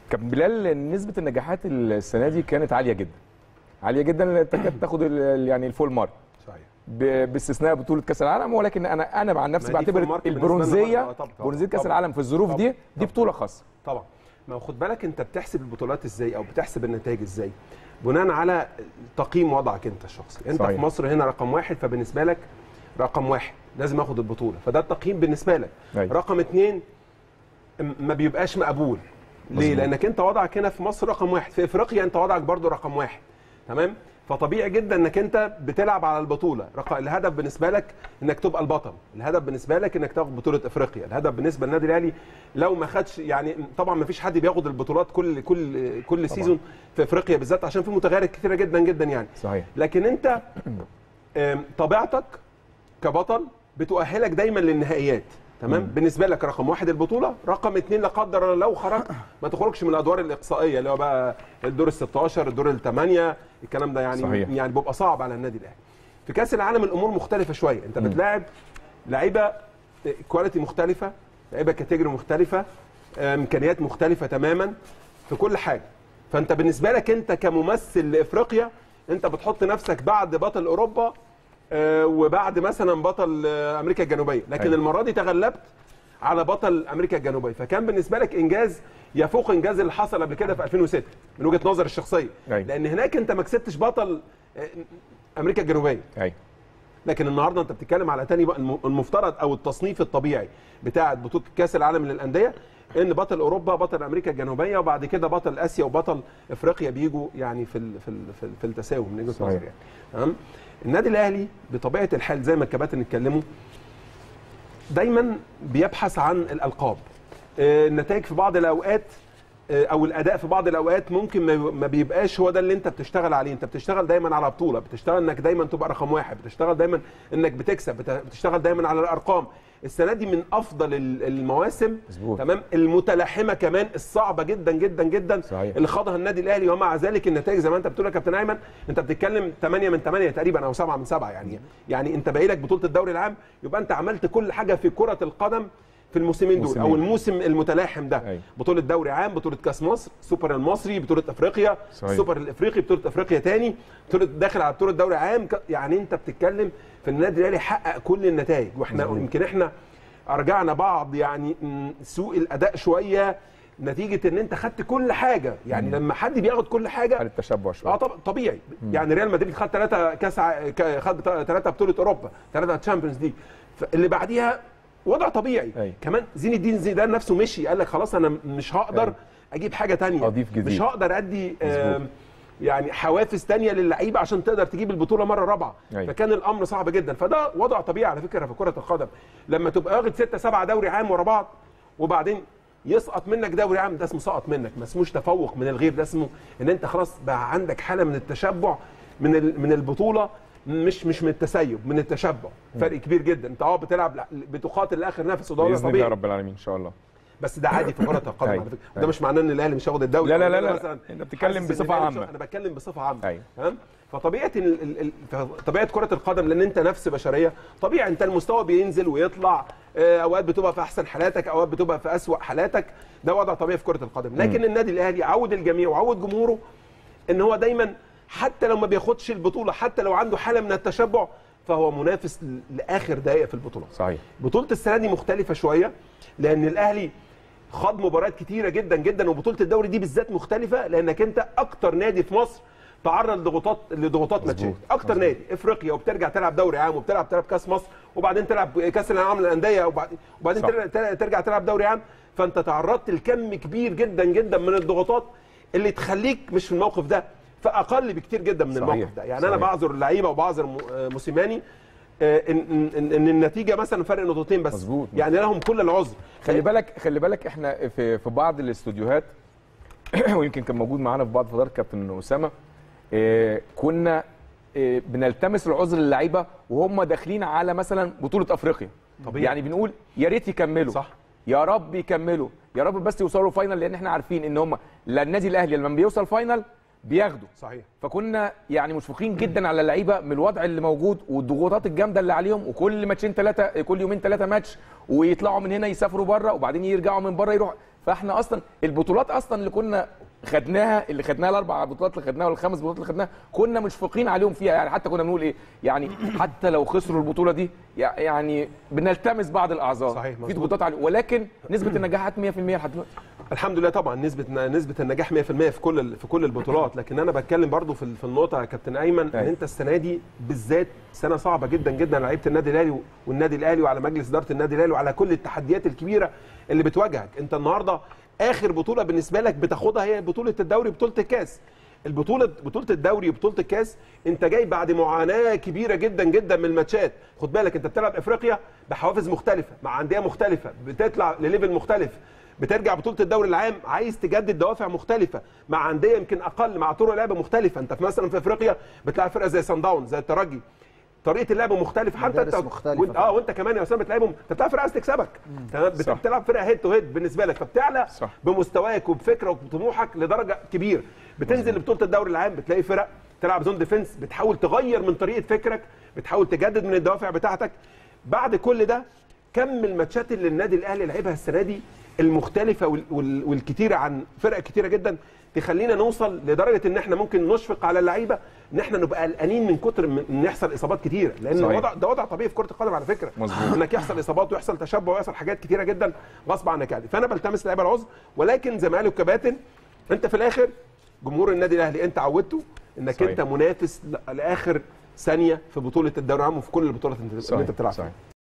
كابتن بلال نسبه النجاحات السنه دي كانت عاليه جدا عاليه جدا تكاد تاخد ال- يعني الفول مارك صحيح ب- باستثناء بطوله كاس العالم ولكن انا انا عن نفسي ما دي فول بعتبر مارك بالنسبة لنا البرونزيه برضه. آه، طبعاً. برونزيه كاس طبعاً. العالم في الظروف دي طبعاً. دي بطوله خاصه طبعا ما هو خد بالك انت بتحسب البطولات ازاي او بتحسب النتائج ازاي بناء على تقييم وضعك انت الشخصي انت صحيح. في مصر هنا رقم واحد فبالنسبه لك رقم واحد لازم اخد البطوله فده التقييم بالنسبه لك أيوة. رقم اتنين م- ما بيبقاش مقبول ليه مظبوط. لانك انت وضعك هنا في مصر رقم واحد في افريقيا انت وضعك برضو رقم واحد تمام فطبيعي جدا انك انت بتلعب على البطوله رق- الهدف بالنسبه لك انك تبقى البطل الهدف بالنسبه لك انك تاخد بطوله افريقيا الهدف بالنسبه للنادي الاهلي لو ما خدش يعني طبعا ما فيش حد بياخد البطولات كل كل كل سيزون في افريقيا بالذات عشان في متغيرات كتيره جدا جدا يعني صحيح لكن انت آم، طبيعتك كبطل بتؤهلك دايما للنهائيات تمام بالنسبه لك رقم واحد البطوله رقم اتنين لا قدر الله لو خرجت ما تخرجش من الادوار الاقصائيه اللي هو بقى الدور ال 16 الدور الثمانيه الكلام ده يعني صحيح. يعني بيبقى صعب على النادي الاهلي في كاس العالم الامور مختلفه شويه انت بتلاعب لعيبه كواليتي مختلفه لعيبه كاتيجوري مختلفه امكانيات مختلفه تماما في كل حاجه فانت بالنسبه لك انت كممثل لافريقيا انت بتحط نفسك بعد بطل اوروبا آه، وبعد مثلا بطل آه، امريكا الجنوبيه لكن أيوة. المره دي تغلبت على بطل امريكا الجنوبيه فكان بالنسبه لك انجاز يفوق انجاز اللي حصل قبل كده في 2006 من وجهه نظري الشخصيه أيوة. لان هناك انت ما كسبتش بطل آه، امريكا الجنوبيه ايوه لكن النهارده انت بتتكلم على تاني بقى الم- المفترض او التصنيف الطبيعي بتاع بطوله كاس العالم للانديه ان بطل اوروبا بطل امريكا الجنوبيه وبعد كده بطل اسيا وبطل افريقيا بيجوا يعني في ال في ال في, ال في التساوي من وجهه صحيح. نظري يعني تمام النادي الاهلي بطبيعه الحال زي ما الكباتن اتكلموا دايما بيبحث عن الالقاب آه، النتائج في بعض الاوقات آه، او الاداء في بعض الاوقات ممكن ما- ما بيبقاش هو ده اللي انت بتشتغل عليه انت بتشتغل دايما على بطوله بتشتغل انك دايما تبقى رقم واحد بتشتغل دايما انك بتكسب بت- بتشتغل دايما على الارقام السنه دي من افضل ال- المواسم مظبوط. تمام المتلاحمه كمان الصعبه جدا جدا جدا صحيح. اللي خاضها النادي الاهلي ومع ذلك النتائج زي ما انت بتقول يا كابتن ايمن انت بتتكلم 8 من 8 تقريبا او 7 من 7 يعني يعني انت باقي لك بطوله الدوري العام يبقى انت عملت كل حاجه في كره القدم في الموسمين دول او موسمين. الموسم المتلاحم ده أيوة. بطوله دوري عام بطوله كاس مصر سوبر المصري بطوله افريقيا صحيح. السوبر الافريقي بطوله افريقيا تاني بطوله داخل على بطوله دوري عام ك- يعني انت بتتكلم في النادي الاهلي حقق كل النتائج واحنا مظبوط. يمكن احنا ارجعنا بعض يعني م، سوء الاداء شويه نتيجه ان انت خدت كل حاجه يعني لما حد بياخد كل حاجه حاله تشبع شويه اه طب طبيعي يعني ريال مدريد خد ثلاثه كاس ع- ك- خد ثلاثه بطوله اوروبا ثلاثه تشامبيونز ليج اللي بعديها وضع طبيعي أيوة. كمان زين الدين زيدان نفسه مشي قال لك خلاص انا مش هقدر أيوة. اجيب حاجه تانية أضيف جديد. مش هقدر ادي آم، مظبوط. يعني حوافز تانية للعيبه عشان تقدر تجيب البطوله مره رابعه أيوة. فكان الامر صعب جدا فده وضع طبيعي على فكره في كره القدم لما تبقى واخد ستة سبعة دوري عام ورا بعض وبعدين يسقط منك دوري عام ده اسمه سقط منك ما اسموش تفوق من الغير ده اسمه ان انت خلاص بقى عندك حاله من التشبع من ال- من البطوله مش مش من التسيب من التشبع فرق كبير جدا انت اه بتلعب ل- بتقاتل لاخر نفس وده وضع باذن الله طبيعي رب العالمين ان شاء الله بس ده عادي في كره القدم أيوة. على فكره أيوة. ده مش معناه ان الاهلي مش هياخد الدوري لا، لا، أو لا، إن أنا لا. مثلا أنت بتتكلم حاسس إن بصفة الأهلي مش- عامة. انا بتكلم بصفه عامه أيوة. تمام فطبيعه ال... ال... ال... طبيعه كره القدم لان انت نفس بشريه طبيعي انت المستوى بينزل ويطلع آه، اوقات بتبقى في احسن حالاتك اوقات بتبقى في اسوأ حالاتك ده وضع طبيعي في كره القدم لكن النادي الاهلي عود الجميع وعود جمهوره ان هو دايما حتى لو ما بياخدش البطوله حتى لو عنده حاله من التشبع فهو منافس ل- لاخر دقائق في البطولات صحيح بطوله السنه دي مختلفه شويه لان الاهلي خاض مباريات كتيره جدا جدا وبطوله الدوري دي بالذات مختلفه لانك انت اكتر نادي في مصر تعرض لضغوطات لضغوطات ماتشات اكتر مظبوط. نادي افريقيا وبترجع تلعب دوري عام وبتلعب تلعب كاس مصر وبعدين تلعب كاس العالم للانديه وبعدين وبعدين صح. ترجع- ترجع تلعب دوري عام فانت تعرضت لكم كبير جدا جدا من الضغوطات اللي تخليك مش في الموقف ده فاقل بكتير جدا من صحيح. الموقف ده يعني انا صحيح. بعذر اللعيبه وبعذر م- آه، موسيماني آه، ان ان ان النتيجه مثلا فرق نقطتين بس مظبوط. يعني لهم كل العذر خلي بالك خلي بالك احنا في في بعض الاستوديوهات ويمكن كان موجود معانا في بعض فترات كابتن اسامه إيه كنا إيه بنلتمس العذر للعيبه وهم داخلين على مثلا بطوله افريقيا طبيعي. يعني بنقول يا ريت يكملوا صح. يا رب يكملوا يا رب بس يوصلوا فاينل لان احنا عارفين ان هم لا النادي الاهلي لما بيوصل فاينل بياخدوا صحيح فكنا يعني مشفقين جدا على اللعيبه من الوضع اللي موجود والضغوطات الجامده اللي عليهم وكل ماتشين ثلاثه كل يومين ثلاثه ماتش ويطلعوا من هنا يسافروا بره وبعدين يرجعوا من بره يروح فاحنا اصلا البطولات اصلا اللي كنا خدناها اللي خدناها الاربع بطولات اللي خدناها والخمس بطولات اللي خدناها كنا مشفقين عليهم فيها يعني حتى كنا بنقول ايه يعني حتى لو خسروا البطوله دي يع- يعني بنلتمس بعض الاعذار صحيح، في مظبوط. ضغوطات عليهم ولكن نسبه النجاحات 100% لحد دلوقتي الحمد لله طبعا نسبه نسبه النجاح 100% في كل ال- في كل البطولات لكن انا بتكلم برضو في ال- في النقطه يا كابتن ايمن ان أيوة. انت السنه دي بالذات سنه صعبه جدا جدا على لعيبه النادي الاهلي والنادي الاهلي وعلى مجلس اداره النادي الاهلي وعلى كل التحديات الكبيره اللي بتواجهك انت النهارده اخر بطوله بالنسبه لك بتاخدها هي بطوله الدوري بطوله الكاس البطوله بطوله الدوري وبطوله الكاس انت جاي بعد معاناه كبيره جدا جدا من الماتشات خد بالك انت بتلعب افريقيا بحوافز مختلفه مع انديه مختلفه بتطلع لليفل مختلف بترجع بطوله الدوري العام عايز تجدد دوافع مختلفه مع انديه يمكن اقل مع طرق لعب مختلفه انت في مثلا في افريقيا بتلعب فرقه زي سان داون زي الترجي طريقه اللعب مختلفه حتى مدارس انت مختلفة وانت اه وانت كمان يا اسامه بتلعبهم انت بتلعب فرقه عايز تكسبك تمام بت- صح. بتلعب فرقه هيد تو هيد بالنسبه لك فبتعلى صح. بمستواك وبفكره وبطموحك لدرجه كبيره بتنزل لبطوله الدوري العام بتلاقي فرق تلعب زون ديفنس بتحاول تغير من طريقه فكرك بتحاول تجدد من الدوافع بتاعتك بعد كل ده كم الماتشات اللي النادي الاهلي لعبها السنه دي المختلفه وال- وال- والكتيره عن فرق كتيره جدا تخلينا نوصل لدرجه ان احنا ممكن نشفق على اللعيبه ان احنا نبقى قلقانين من كتر من ان يحصل اصابات كتيره لان صحيح. وضع ده وضع طبيعي في كره القدم على فكره مظبوط. انك يحصل اصابات ويحصل تشبع ويحصل حاجات كتيره جدا غصب عنك يعني فانا بلتمس لعيبه العذر ولكن زي ما قالوا الكباتن انت في الاخر جمهور النادي الاهلي انت عودته انك صحيح. انت منافس ل- لاخر ثانيه في بطوله الدوري العام وفي كل البطولات اللي انت صحيح. بتلعب فيها صحيح.